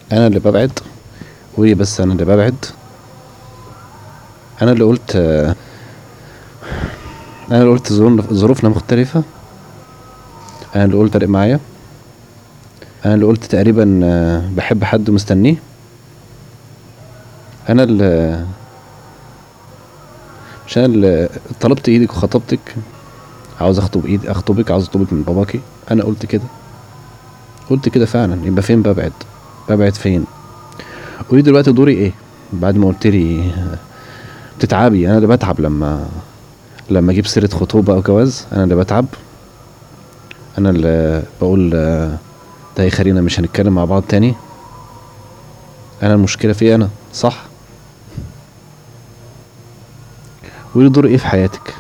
انا اللي ببعد قولي بس انا اللي ببعد انا اللي قلت انا اللي قلت ظروف- ظروفنا مختلفة انا اللي قلت فارق معايا انا اللي قلت تقريبا آه، بحب حد ومستنيه انا اللي مش انا اللي طلبت ايدك وخطبتك عاوز اخطب ايد اخطبك عاوز اخطبك من باباكي انا قلت كده قلت كده فعلا يبقى فين ببعد ببعد فين قولي دلوقتي دوري ايه بعد ما قلت لي بتتعبي انا اللي بتعب لما لما اجيب سيره خطوبه او جواز انا اللي بتعب انا اللي بقول آه، ده يخلينا مش هنتكلم مع بعض تاني انا المشكله في انا صح قولي دوري ايه في حياتك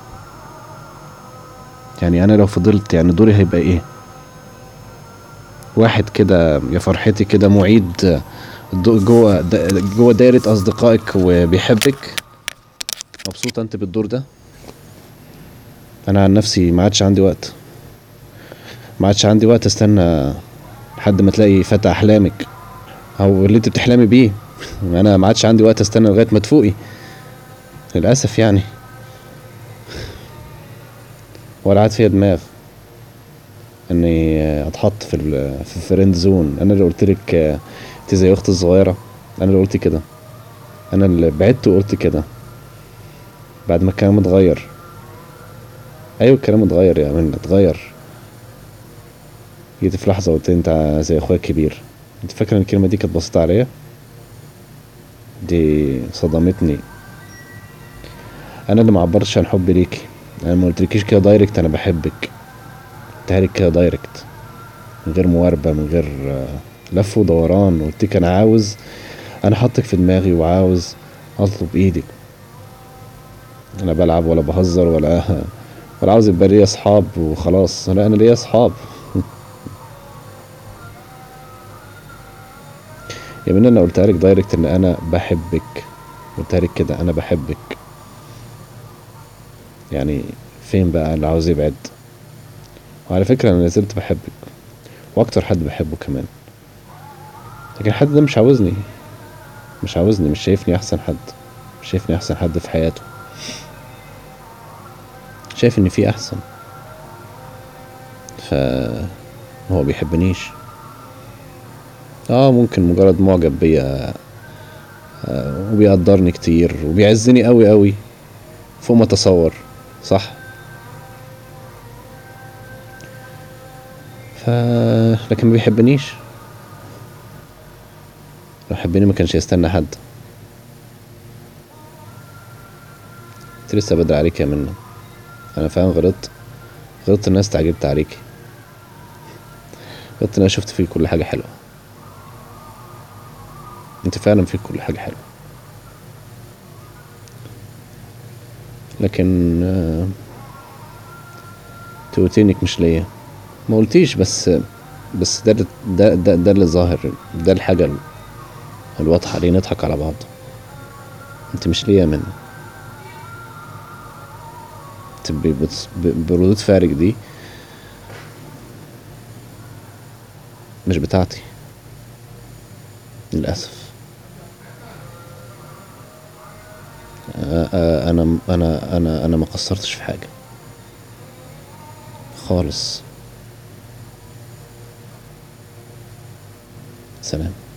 يعني انا لو فضلت يعني دوري هيبقى ايه واحد كده يا فرحتي كده معيد دو- جوه دا- جوه دايرة أصدقائك وبيحبك مبسوطة أنت بالدور ده أنا عن نفسي ما عادش عندي وقت ما عادش عندي وقت استنى لحد ما تلاقي فتى أحلامك أو اللي أنت بتحلمي بيه أنا ما عادش عندي وقت استنى لغاية ما تفوقي للأسف يعني ولا عاد فيا دماغ اني اتحط في ال- في الفريند زون انا اللي قلت لك آه، انت زي اختي الصغيره انا اللي قلت كده انا اللي بعدت وقلت كده بعد ما الكلام اتغير ايوه الكلام اتغير يا من اتغير جيت في لحظه قلت انت زي اخويا الكبير انت فاكره ان الكلمه دي كانت بسيطه عليا دي صدمتني انا اللي ما عبرتش عن حبي ليكي انا ما قلتلكيش كده دايركت انا بحبك قلتها لك كده دايركت من غير مواربة من غير آه، لف ودوران قلت لك انا عاوز انا حاطك في دماغي وعاوز اطلب ايدك انا بلعب ولا بهزر ولا ولا عاوز يبقى ليا اصحاب وخلاص لا انا ليا اصحاب يا من انا قلتها لك دايركت ان انا بحبك قلتها لك كده انا بحبك يعني فين بقى اللي عاوز يبعد وعلى فكرة أنا لازلت بحبك وأكتر حد بحبه كمان لكن الحد ده مش عاوزني مش عاوزني مش شايفني أحسن حد مش شايفني أحسن حد في حياته شايف إن في أحسن ف هو بيحبنيش اه ممكن مجرد معجب بيا آه، وبيقدرني كتير وبيعزني قوي قوي فوق ما اتصور صح ف لكن ما بيحبنيش لو حبني ما كانش يستنى حد انت لسه بدري عليك يا منى انا فعلا غلطت غلطت ان انا استعجلت عليكي غلطت ان انا شفت فيك كل حاجه حلوه انت فعلا فيك كل حاجه حلوه لكن آه، انت قلت انك مش ليا ما قلتيش بس بس ده اللي- ده ده, ده اللي ظاهر ده الحاجه ال- الواضحه ليه نضحك على بعض انت مش ليا من انت ب- بت- ب- بردود فعلك دي مش بتاعتي للاسف آه، آه، انا انا انا انا ما قصرتش في حاجه خالص سلام